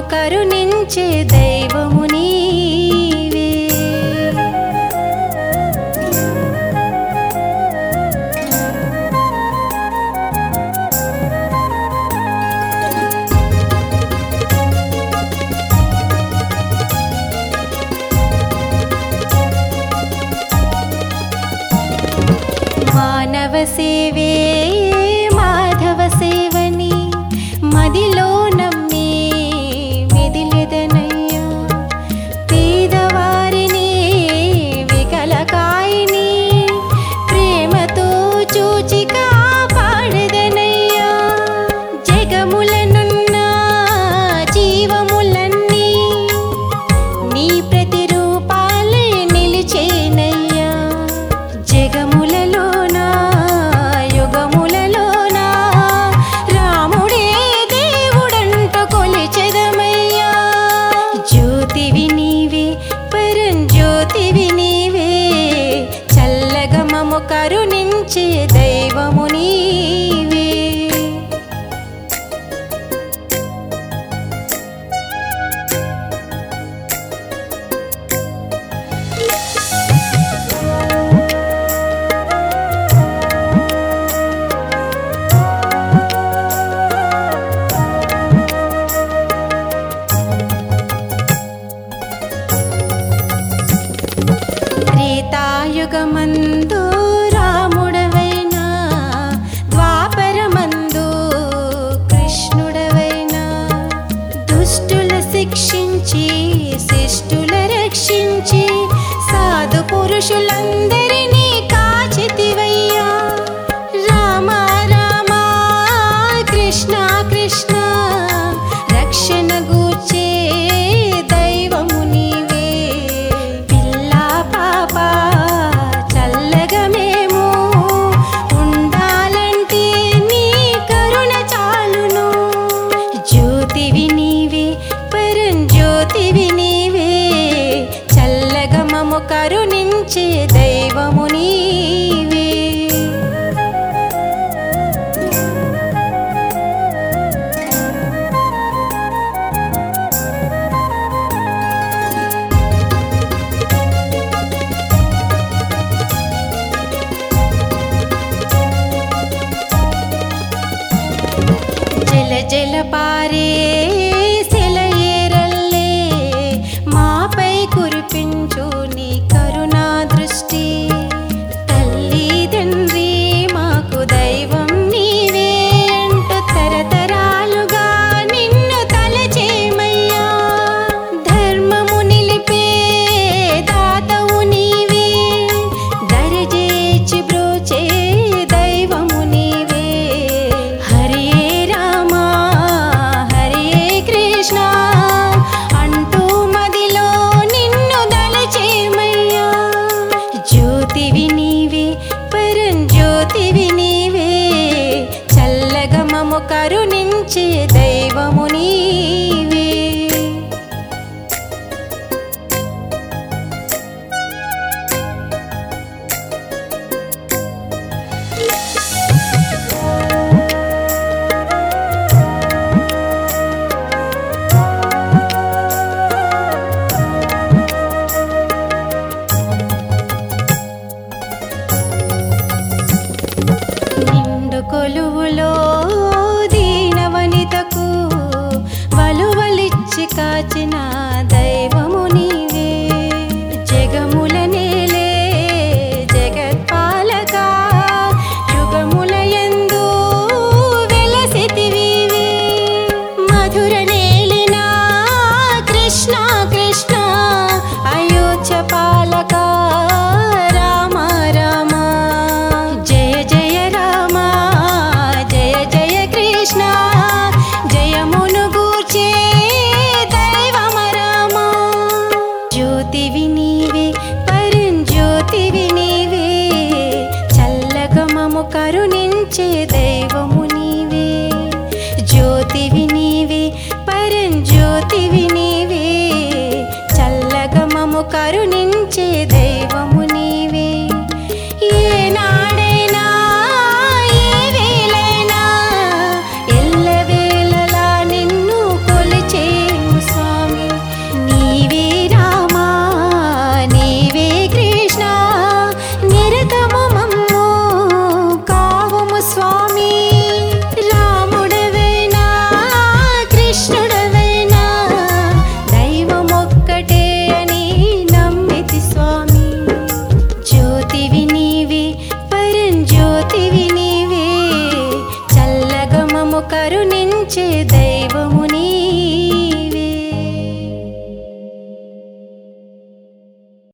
కరుణించే దైవము నీవే మానవ సేవే మాధవ సేవని మదిలో నమ్మి మెదిలెదనయ్యా పేదవారిని వికలకాయిని ప్రేమతో చూచి కాపాడెదనయ్యా జగములనున్న జీవములన్నీ నీ ప్రతిరూపాలే నిలిచేనయ్యా జగములలోనా యుగములలోనా రాముడే దేవుడంట కొలిచెదమయ్యా జ్యోతివి నీవే పరంజ్యోతివి నీవే చల్లగా మము కరుణించే దైవము నీవే త్రేతాయుగమందు రాముడవైనా ద్వాపరమందు కృష్ణుడవైనా దుష్టుల శిక్షించి శిష్టుల రక్షించి సాధు పురుషులందరినీ కాచితివయ్యా రామ రామ కృష్ణ కృష్ణ రక్షణ గూర్చే దైవము నీవే పిల్ల పాప చల్లగా మేము ఉండాలంటే నీ కరుణ చాలును జ్యోతివి నీవే పరంజ్యోతివి నీవే చల్లగా మము కరుణించే దైవము నీవే జల జల పారే సెలయేరల్లే మాపై కురిపించు నీ కరుణా దృష్టి తల్లి తండ్రి మాకు దైవం నీవే అంటూ తరతరాలుగా నిన్ను తలచేమయ్యా ధర్మము నిలిపే దాతవు నీవే దరజేచి బ్రోచే దైవము నీవే హరే రామ హరే కృష్ణ అంటూ మదిలో నిన్ను దలచేమయ్యా జ్యోతివి నీవే పరంజ్యోతివి నీవే చల్లగా మము కరుణించే దైవము నీవే నిండు కొలువులో దీనవనితకు వలువలిచ్చి కాచిన దైవము నీవే జగముల నేలే జగత్పాలక యుగముల యందు వెలసితివివే మధుర నేలిన కృష్ణ కృష్ణ అయోధ్య పాలక రామ రామ జయ జయ రామ జయ జయ కృష్ణ జయమును గూర్చే దైవమ రామ జ్యోతివి నీవే పరంజ్యోతివి నీవే చల్లగా మము కరుణించే దైవము నీవే జ్యోతివి నీవే పరంజ్యోతివి నీవే